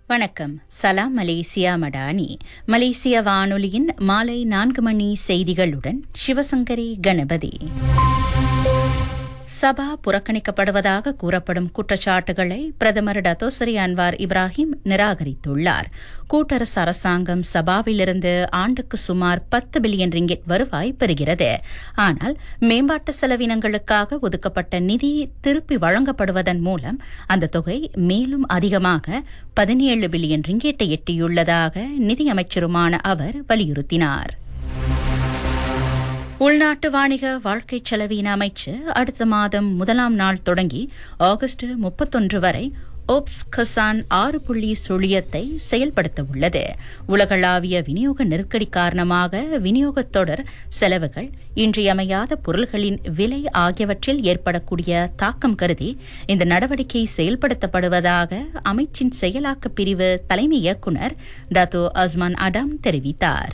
வணக்கம் சலாம் மலேசியா மடானி மலேசிய வானொலியின் மாலை நான்கு மணி செய்திகளுடன் சிவசங்கரி கணபதி சபா புறக்கணிக்கப்படுவதாக கூறப்படும் குற்றச்சாட்டுகளை பிரதமர் டத்தோசரி அன்வார் இப்ராஹிம் நிராகரித்துள்ளார் கூட்டரசு அரசாங்கம் சபாவிலிருந்து ஆண்டுக்கு சுமார் பத்து பில்லியன் ரிங்கெட் வருவாய் பெறுகிறது ஆனால் மேம்பாட்டு செலவினங்களுக்காக ஒதுக்கப்பட்ட நிதி திருப்பி வழங்கப்படுவதன் மூலம் அந்த தொகை மேலும் அதிகமாக பதினேழு பில்லியன் ரிங்கெட்டை எட்டியுள்ளதாக நிதியமைச்சருமான அவர் வலியுறுத்தினார் உள்நாட்டு வாணிக வாழ்க்கை செலவின அமைச்சு அடுத்த மாதம் முதலாம் நாள் தொடங்கி ஆகஸ்ட் முப்பத்தொன்று வரை ஓப்ஸ் கசான் ஆறு புள்ளி சுழியத்தை செயல்படுத்த உள்ளது உலகளாவிய விநியோக நெருக்கடி காரணமாக விநியோகத் தொடர் செலவுகள் இன்றியமையாத பொருள்களின் விலை ஆகியவற்றில் ஏற்படக்கூடிய தாக்கம் கருதி இந்த நடவடிக்கை செயல்படுத்தப்படுவதாக அமைச்சின் செயலாக்க பிரிவு தலைமை இயக்குநர் டாத்தோ அஸ்மான் அடாம் தெரிவித்தார்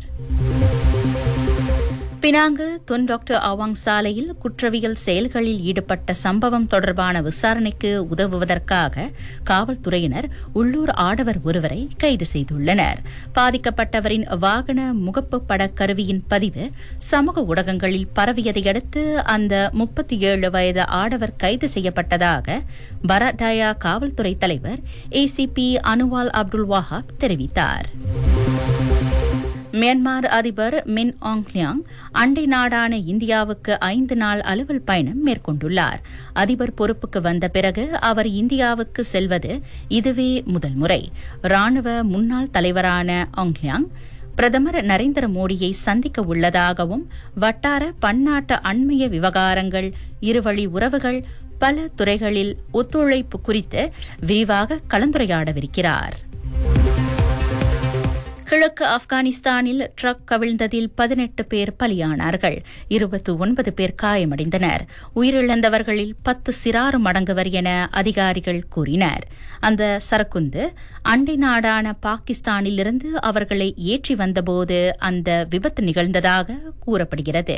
பினாங்கு துன் டாக்டர் அவாங் சாலையில் குற்றவியல் செயல்களில் ஈடுபட்ட சம்பவம் தொடர்பான விசாரணைக்கு உதவுவதற்காக காவல்துறையினர் உள்ளூர் ஆடவர் ஒருவரை கைது செய்துள்ளனர் பாதிக்கப்பட்டவரின் வாகன முகப்பு பட கருவியின் பதிவு சமூக ஊடகங்களில் பரவியதை அடுத்து அந்த முப்பத்தி ஏழு வயது ஆடவர் கைது செய்யப்பட்டதாக பராடாயா காவல்துறை தலைவர் ஏசிபி அனுவால் அப்துல் வாஹாப் தெரிவித்தார் மியான்மர் அதிபர் மின் ஆங்லியாங் அண்டை நாடான இந்தியாவுக்கு ஐந்து நாள் அலுவல் பயணம் மேற்கொண்டுள்ளார் அதிபர் பொறுப்புக்கு வந்த பிறகு அவர் இந்தியாவுக்கு செல்வது இதுவே முதல் முறை ராணுவ முன்னாள் தலைவரான ஆங்லியாங் பிரதமர் நரேந்திர மோடியை சந்திக்க உள்ளதாகவும் வட்டார பன்னாட்டு அண்மைய விவகாரங்கள் இருவழி உறவுகள் பல துறைகளில் ஒத்துழைப்பு குறித்து விரிவாக கலந்துரையாடவிருக்கிறார் கிழக்கு ஆப்கானிஸ்தானில் ட்ரக் கவிழ்ந்ததில் பதினெட்டு பேர் பலியானார்கள் இருபத்தி ஒன்பது பேர் காயமடைந்தனர் உயிரிழந்தவர்களில் பத்து சிறாரும் அடங்குவர் என அதிகாரிகள் கூறினர் அந்த சரக்குந்து அண்டை நாடான பாகிஸ்தானிலிருந்து அவர்களை ஏற்றி வந்தபோது அந்த விபத்து நிகழ்ந்ததாக கூறப்படுகிறது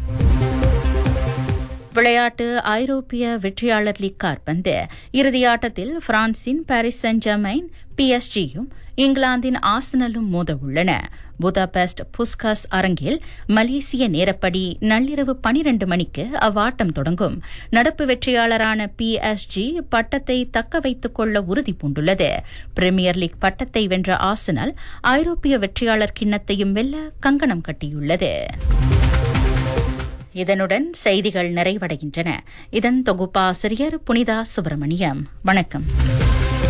விளையாட்டு ஐரோப்பிய வெற்றியாளர் லீக் காற்பந்து இறுதியாட்டத்தில் பிரான்சின் பாரிஸ் சென்ட் ஜெர்மைன் பிஎஸ்ஜியும் இங்கிலாந்தின் ஆசனலும் மோத உள்ளன புதாபெஸ்ட் புஸ்காஸ் அரங்கில் மலேசிய நேரப்படி நள்ளிரவு பனிரண்டு மணிக்கு அவ்வாட்டம் தொடங்கும் நடப்பு வெற்றியாளரான பிஎஸ்ஜி பட்டத்தை தக்க வைத்துக் கொள்ள உறுதி பூண்டுள்ளது பிரீமியர் லீக் பட்டத்தை வென்ற ஆசனல் ஐரோப்பிய வெற்றியாளர் கிண்ணத்தையும் வெல்ல கங்கணம் கட்டியுள்ளது இதனுடன் செய்திகள் நிறைவடைகின்றன இதன் தொகுப்பாசிரியர் புனிதா சுப்பிரமணியம் வணக்கம்